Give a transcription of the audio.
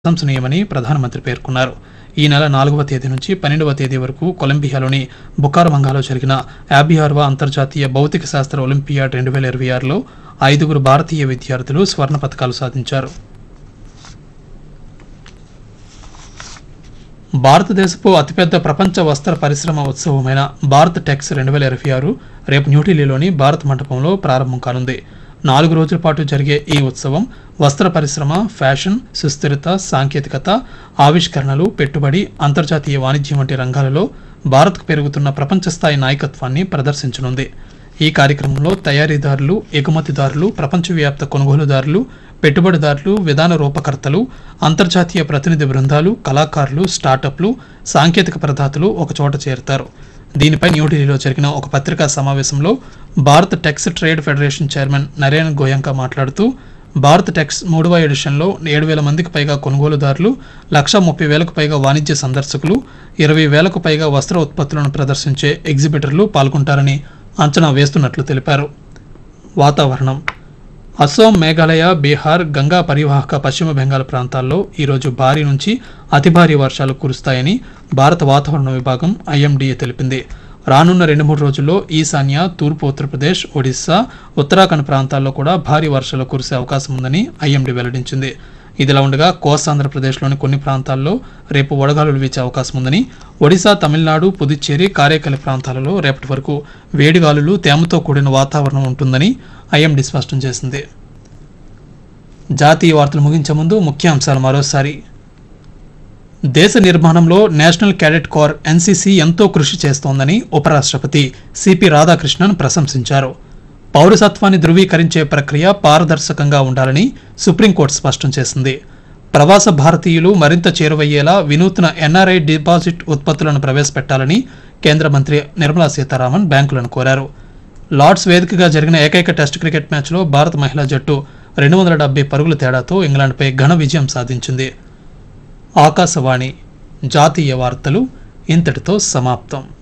ప్రశంసనీయమని ప్రధానమంత్రి పేర్కొన్నారు ఈ నెల నాలుగవ తేదీ నుంచి పన్నెండవ తేదీ వరకు కొలంబియాలోని బుకారమంగాలో జరిగిన యాభై ఆరవ అంతర్జాతీయ భౌతిక శాస్త్ర ఒలింపియాడ్ రెండు వేల ఇరవై ఆరులో ఐదుగురు భారతీయ విద్యార్థులు స్వర్ణ పథకాలు సాధించారు భారతదేశపు అతిపెద్ద ప్రపంచ వస్త్ర పరిశ్రమ ఉత్సవమైన భారత్ టెక్స్ రెండు వేల ఇరవై ఆరు రేపు న్యూఢిల్లీలోని భారత్ మండపంలో ప్రారంభం కానుంది నాలుగు రోజుల పాటు జరిగే ఈ ఉత్సవం వస్త్ర పరిశ్రమ ఫ్యాషన్ సుస్థిరత సాంకేతికత ఆవిష్కరణలు పెట్టుబడి అంతర్జాతీయ వాణిజ్యం వంటి రంగాలలో భారత్కు పెరుగుతున్న ప్రపంచ స్థాయి నాయకత్వాన్ని ప్రదర్శించనుంది ఈ కార్యక్రమంలో తయారీదారులు ఎగుమతిదారులు ప్రపంచవ్యాప్త కొనుగోలుదారులు పెట్టుబడిదారులు విధాన రూపకర్తలు అంతర్జాతీయ ప్రతినిధి బృందాలు కళాకారులు స్టార్టప్లు సాంకేతిక ప్రదాతలు ఒకచోట చేరుతారు దీనిపై న్యూఢిల్లీలో జరిగిన ఒక పత్రికా సమావేశంలో Bharat Tex trade federation chairman Naren Goenka మాట్లాడుతూ భారత్ టెక్స్ మూడవ ఎడిషన్లో ఏడు వేల మందికి పైగా కొనుగోలుదారులు లక్ష ముప్పై వేలకు పైగా వాణిజ్య సందర్శకులు ఇరవై వేలకు పైగా వస్త్ర ఉత్పత్తులను ప్రదర్శించే ఎగ్జిబిటర్లు పాల్గొంటారని అంచనా వేస్తున్నట్లు తెలిపారు వాతావరణం అస్సాం మేఘాలయ బీహార్ గంగా పరివాహక పశ్చిమ బెంగాల్ ప్రాంతాల్లో ఈరోజు భారీ నుంచి అతి భారీ వర్షాలు కురుస్తాయని భారత వాతావరణ విభాగం ఐఎండీఏ తెలిపింది రానున్న రెండు మూడు రోజుల్లో ఈశాన్య తూర్పు ఉత్తరప్రదేశ్ ఒడిశా ఉత్తరాఖండ్ ప్రాంతాల్లో కూడా భారీ వర్షాలు కురిసే అవకాశం ఉందని ఐఎండీ వెల్లడించింది ఇదిలా ఉండగా కోస్తాంధ్రప్రదేశ్లోని కొన్ని ప్రాంతాల్లో రేపు వడగాలులు వీచే అవకాశం ఉందని ఒడిశా తమిళనాడు పుదుచ్చేరి కారేకలి ప్రాంతాలలో రేపటి వరకు వేడిగాలులు తేమతో కూడిన వాతావరణం ఉంటుందని ఐఎండీ స్పష్టం చేసింది జాతీయ వార్తలు ముగించే ముందు ముఖ్య అంశాలు మరోసారి దేశ నిర్మాణంలో నేషనల్ క్యాడెట్ కోర్ ఎన్సీసీ ఎంతో కృషి చేస్తోందని ఉపరాష్ట్రపతి సిపి రాధాకృష్ణన్ ప్రశంసించారు పౌరసత్వాన్ని ధృవీకరించే ప్రక్రియ పారదర్శకంగా ఉండాలని సుప్రీంకోర్టు స్పష్టం చేసింది ప్రవాస భారతీయులు మరింత చేరువయ్యేలా వినూత్న ఎన్ఆర్ఐ డిపాజిట్ ఉత్పత్తులను ప్రవేశపెట్టాలని కేంద్ర మంత్రి నిర్మలా సీతారామన్ బ్యాంకులను కోరారు లార్డ్స్ వేదికగా జరిగిన ఏకైక టెస్ట్ క్రికెట్ మ్యాచ్లో భారత మహిళా జట్టు రెండు వందల డెబ్బై పరుగుల తేడాతో ఇంగ్లాండ్పై ఘన విజయం సాధించింది ఆకాశవాణి జాతీయ వార్తలు ఇంతటితో సమాప్తం